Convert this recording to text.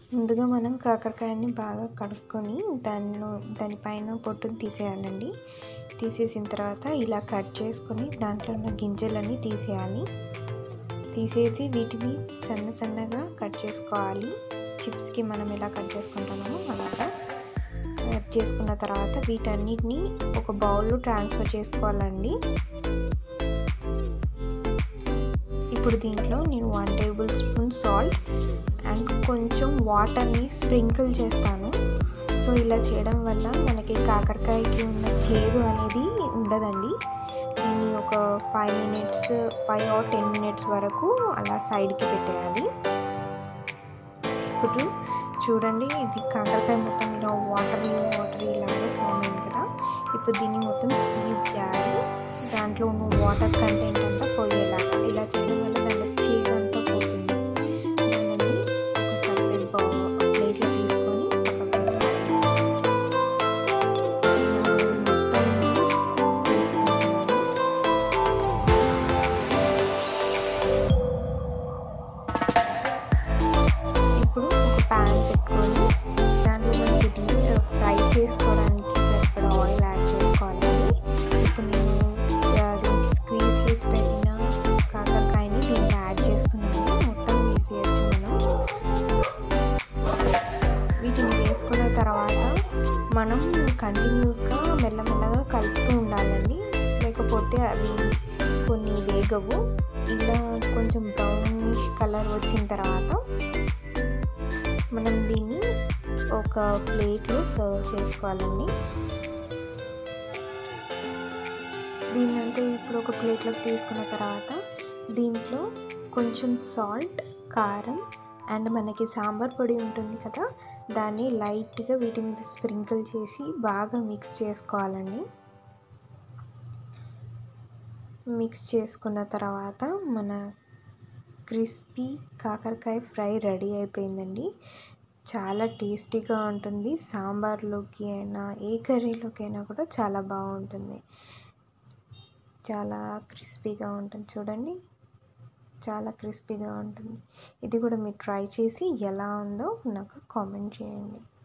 ముందుగా మనం కాకరకాయని బాగా కడుక్కొని దాన్ని దానిపైన పొట్టును తీసేయాలండి తీసేసిన తర్వాత ఇలా కట్ చేసుకొని దాంట్లో ఉన్న గింజలన్నీ తీసేయాలి తీసేసి వీటిని సన్న సన్నగా కట్ చేసుకోవాలి చిప్స్కి మనం ఎలా కట్ చేసుకుంటున్నామో అలాగా కట్ చేసుకున్న తర్వాత వీటన్నిటిని ఒక బౌల్లో ట్రాన్స్ఫర్ చేసుకోవాలండి ఇప్పుడు దీంట్లో నేను one tablespoon salt and కొంచెం వాటర్ని స్ప్రింకిల్ చేస్తాను సో ఇలా చేయడం వల్ల మనకి కాకరకాయకి ఉన్న చేదు అనేది ఉండదండి దీన్ని ఒక five minutes five or ten minutes వరకు అలా సైడ్కి పెట్టేయాలి ఇప్పుడు చూడండి ఇది కాకరకాయ మొత్తం ఇలా వాటరీ వాటరీ లాగా ఫామ్ అయింది కదా ఇప్పుడు దీన్ని మొత్తం స్క్వీజ్ చేయాలి దాంట్లో ఉన్న వాటర్ కంటెంట్ అంతా పోయేలాగా ఇలా చేయడం వల్ల దాంట్లో చేదంతా పోతుంది దాన్ని ఒక సపరేట్ ప్లేట్లో తీసుకొని పక్కకు పెట్టుకోవాలి ఇలా మొత్తం తీసుకుంటున్నాను ఇప్పుడు ఒక ప్యాన్ పెట్టుకొని దాంట్లో మనకి డీప్ ఫ్రై చేసుకోవడానికి సరిపడ ఆయిల్ యాడ్ చేసుకోవాలండి ఇప్పుడు నేను ఆ, దీనికి స్క్వీజ్ చేసి పెట్టిన కాకరకాయని దీంట్లో యాడ్ చేస్తున్నాను మొత్తం వేసేయచ్చు మనం వీటిని వేసుకున్న తర్వాత మనం కంటిన్యూస్గా మెల్లమెల్లగా కలుపుతూ ఉండాలండి లేకపోతే అవి కొన్ని వేగవు ఇలా కొంచెం బ్రౌనిష్ కలర్ వచ్చిన తర్వాత మనం దీన్ని ఒక ప్లేట్లో సర్వ్ చేసుకోవాలండి దీన్నంతా ఇప్పుడు ఒక ప్లేట్లోకి తీసుకున్న తర్వాత దీంట్లో కొంచెం సాల్ట్ కారం అండ్ మనకి సాంబార్ పొడి ఉంటుంది కదా దాన్ని లైట్గా వీటి మీద స్ప్రింకిల్ చేసి బాగా మిక్స్ చేసుకోవాలండి మిక్స్ చేసుకున్న తర్వాత మన క్రిస్పీ కాకరకాయ ఫ్రై రెడీ అయిపోయిందండి చాలా టేస్టీగా ఉంటుంది సాంబార్లోకి అయినా ఏ కర్రీలోకి అయినా కూడా చాలా బాగుంటుంది చాలా క్రిస్పీగా ఉంటుంది చూడండి చాలా క్రిస్పీగా ఉంటుంది ఇది కూడా మీరు ట్రై చేసి ఎలా ఉందో నాకు కామెంట్ చేయండి